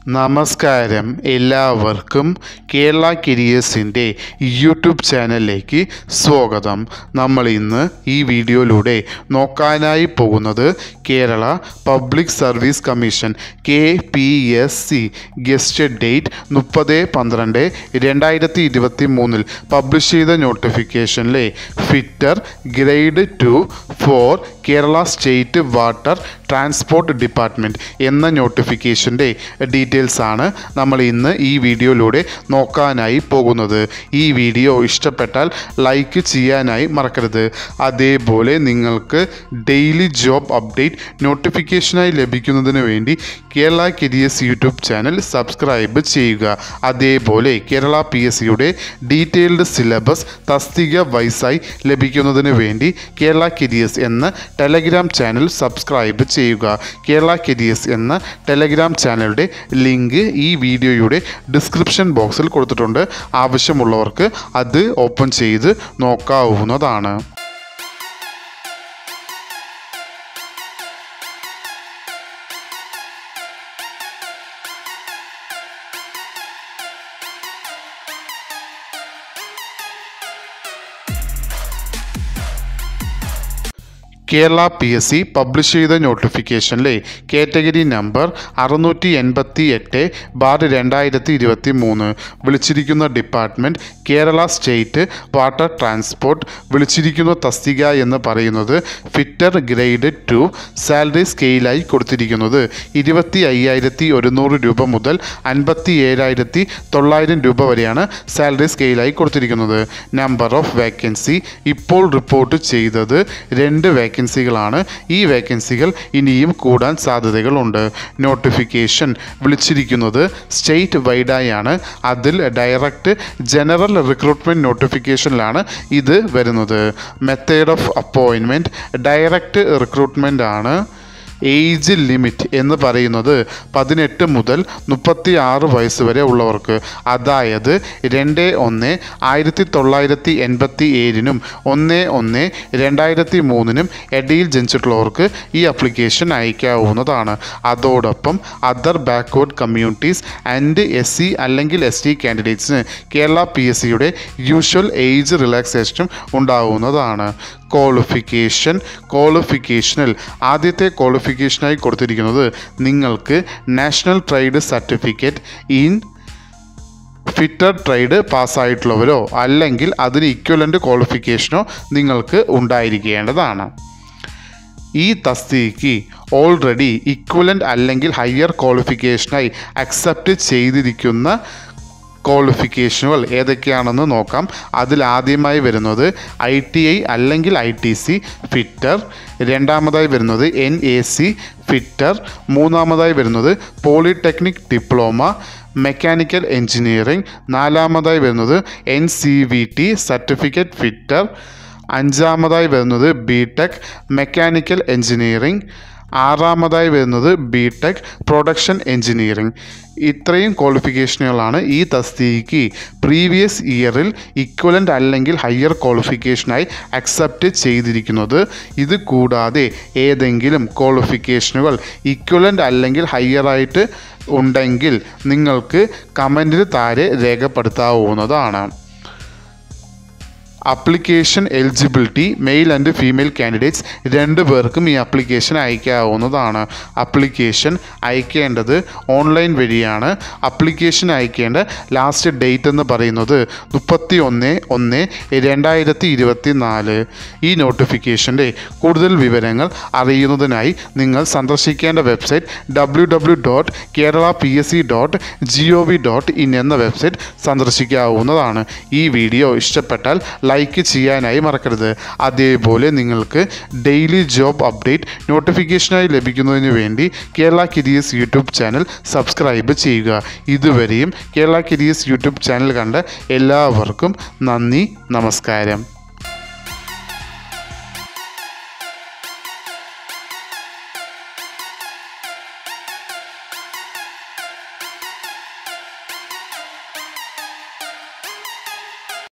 നമസ്കാരം എല്ലാവർക്കും കേരള കരിയേഴ്സിൻ്റെ യൂട്യൂബ് ചാനലിലേക്ക് സ്വാഗതം നമ്മൾ ഇന്ന് ഈ വീഡിയോയിലൂടെ നോക്കാനായി പോകുന്നത് Kerala public service commission K P S C gazette date മുപ്പത് പന്ത്രണ്ട് രണ്ടായിരത്തി ഇരുപത്തി മൂന്നിൽ പബ്ലിഷ് ചെയ്ത നോട്ടിഫിക്കേഷനിലെ fitter grade two for Kerala state water transport department എന്ന നോട്ടിഫിക്കേഷൻ്റെ ഡീറ്റെയിൽസ് ആണ് നമ്മൾ ഇന്ന് ഈ വീഡിയോയിലൂടെ നോക്കാനായി പോകുന്നത് ഈ വീഡിയോ ഇഷ്ടപ്പെട്ടാൽ ലൈക്ക് ചെയ്യാനായി മറക്കരുത് അതേപോലെ നിങ്ങൾക്ക് ഡെയിലി ജോബ് അപ്ഡേറ്റ് നോട്ടിഫിക്കേഷനായി ലഭിക്കുന്നതിന് വേണ്ടി Kerala careers YouTube channel subscribe ചെയ്യുക അതേപോലെ കേരള പി എസ് സിയുടെ ഡീറ്റെയിൽഡ് സിലബസ് തസ്തിക വൈസായി ലഭിക്കുന്നതിന് വേണ്ടി കേരള കരിയേഴ്സ് എന്ന ടെലഗ്രാം ചാനൽ സബ്സ്ക്രൈബ് ചെയ്യുക കേരള കരിയേഴ്സ് എന്ന ടെലഗ്രാം ചാനലിൻ്റെ ലിങ്ക് ഈ വീഡിയോയുടെ ഡിസ്ക്രിപ്ഷൻ ബോക്സിൽ കൊടുത്തിട്ടുണ്ട് ആവശ്യമുള്ളവർക്ക് അത് ഓപ്പൺ ചെയ്ത് നോക്കാവുന്നതാണ് Kerala P S C publish ചെയ്ത നോട്ടിഫിക്കേഷനിലെ കാറ്റഗറി നമ്പർ അറുന്നൂറ്റി എൺപത്തി എട്ട് ബാർ രണ്ടായിരത്തി ഇരുപത്തി മൂന്ന് വിളിച്ചിരിക്കുന്ന department Kerala state water transport വിളിച്ചിരിക്കുന്ന തസ്തിക എന്ന് പറയുന്നത് ഫിറ്റർ ഗ്രേഡ് ടു സാലറി സ്കെയിലായി കൊടുത്തിരിക്കുന്നത് ഇരുപത്തി അയ്യായിരത്തി ഒരുന്നൂറ് രൂപ മുതൽ അൻപത്തി ഏഴായിരത്തി തൊള്ളായിരം രൂപ വരെയാണ് സാലറി സ്കെയിലായി കൊടുത്തിരിക്കുന്നത് നമ്പർ ഓഫ് വേക്കൻസി ഇപ്പോൾ റിപ്പോർട്ട് ചെയ്തത് രണ്ട് വേക്കൻസികളാണ് ഈ വേക്കൻസികൾ ഇനിയും കൂടാൻ സാധ്യതകളുണ്ട് നോട്ടിഫിക്കേഷൻ വിളിച്ചിരിക്കുന്നത് സ്റ്റേറ്റ് വൈഡായാണ് അതിൽ ഡയറക്റ്റ് ജനറൽ റിക്രൂട്ട്മെൻറ്റ് നോട്ടിഫിക്കേഷനിലാണ് ഇത് വരുന്നത് method of appointment direct recruitment ആണ് ഏജ് ലിമിറ്റ് എന്ന് പറയുന്നത് പതിനെട്ട് മുതൽ മുപ്പത്തി ആറ് വയസ്സ് വരെ ഉള്ളവർക്ക് അതായത് രണ്ട് ഒന്ന് ആയിരത്തി തൊള്ളായിരത്തി എൺപത്തി ഏഴിനും ഒന്ന് ഒന്ന് രണ്ടായിരത്തി മൂന്നിനും ഇടയിൽ ജനിച്ചിട്ടുള്ളവർക്ക് ഈ അപ്ലിക്കേഷൻ അയക്കാവുന്നതാണ് അതോടൊപ്പം other backward communities and S C അല്ലെങ്കിൽ എസ് ടി കാൻഡിഡേറ്റ്സിന് കേരള പി എസ് സിയുടെ യൂഷ്വൽ ഏജ് റിലാക്സേഷനും ഉണ്ടാവുന്നതാണ് ക്വാളിഫിക്കേഷൻ ക്വാളിഫിക്കേഷനിൽ ആദ്യത്തെ ക്വാളിഫിക്കേഷനായി കൊടുത്തിരിക്കുന്നത് നിങ്ങൾക്ക് national trade certificate in fitter trade പാസ്സായിട്ടുള്ളവരോ അല്ലെങ്കിൽ അതിന് ഇക്വലൻ്റ് ക്വാളിഫിക്കേഷനോ നിങ്ങൾക്ക് ഉണ്ടായിരിക്കേണ്ടതാണ് ഈ തസ്തിക്ക് ഓൾറെഡി ഇക്വലൻ്റ് അല്ലെങ്കിൽ ഹയർ ക്വാളിഫിക്കേഷനായി അക്സെപ്റ്റ് ചെയ്തിരിക്കുന്ന ക്വാളിഫിക്കേഷനുകൾ ഏതൊക്കെയാണെന്ന് നോക്കാം അതിൽ ആദ്യമായി വരുന്നത് ഐ ടി ഐ അല്ലെങ്കിൽ ഐ ടി സി ഫിറ്റർ രണ്ടാമതായി വരുന്നത് എൻ എ സി ഫിറ്റർ മൂന്നാമതായി വരുന്നത് പോളിടെക്നിക് ഡിപ്ലോമ മെക്കാനിക്കൽ എഞ്ചിനീയറിംഗ് നാലാമതായി വരുന്നത് N C V T certificate fitter അഞ്ചാമതായി വരുന്നത് ബി ടെക് മെക്കാനിക്കൽ എഞ്ചിനീയറിംഗ് ആറാമതായി വരുന്നത് ബി ടെക് പ്രൊഡക്ഷൻ എഞ്ചിനീയറിംഗ് ഇത്രയും ക്വാളിഫിക്കേഷനുകളാണ് ഈ തസ്തിക്ക് പ്രീവിയസ് ഇയറിൽ ഇക്വലൻ്റ് അല്ലെങ്കിൽ ഹയർ ക്വാളിഫിക്കേഷനായി അക്സെപ്റ്റ് ചെയ്തിരിക്കുന്നത് ഇത് കൂടാതെ ഏതെങ്കിലും ക്വാളിഫിക്കേഷനുകൾ ഇക്വലൻ്റ് അല്ലെങ്കിൽ ഹയറായിട്ട് ഉണ്ടെങ്കിൽ നിങ്ങൾക്ക് കമൻറ്റിൽ താഴെ രേഖപ്പെടുത്താവുന്നതാണ് application eligibility male and female candidates രണ്ട് പേർക്കും ഈ അപ്ലിക്കേഷൻ അയക്കാവുന്നതാണ് അപ്ലിക്കേഷൻ അയക്കേണ്ടത് ഓൺലൈൻ വഴിയാണ് അപ്ലിക്കേഷൻ അയക്കേണ്ട ലാസ്റ്റ് ഡേറ്റ് എന്ന് പറയുന്നത് മുപ്പത്തി ഒന്ന് ഒന്ന് രണ്ടായിരത്തി ഇരുപത്തി നാല് ഈ നോട്ടിഫിക്കേഷൻ്റെ കൂടുതൽ വിവരങ്ങൾ അറിയുന്നതിനായി നിങ്ങൾ സന്ദർശിക്കേണ്ട website W W dot Kerala P S C dot G O V dot in എന്ന വെബ്സൈറ്റ് സന്ദർശിക്കാവുന്നതാണ് ഈ വീഡിയോ ഇഷ്ടപ്പെട്ടാൽ ലൈക്ക് ചെയ്യാനായി മറക്കരുത് അതേപോലെ നിങ്ങൾക്ക് ഡെയിലി ജോബ് അപ്ഡേറ്റ് നോട്ടിഫിക്കേഷനായി ലഭിക്കുന്നതിന് വേണ്ടി Kerala careers YouTube channel subscribe ചെയ്യുക ഇതുവരെയും കേരള കരിയേഴ്സ് യൂട്യൂബ് ചാനൽ കണ്ട എല്ലാവർക്കും നന്ദി നമസ്കാരം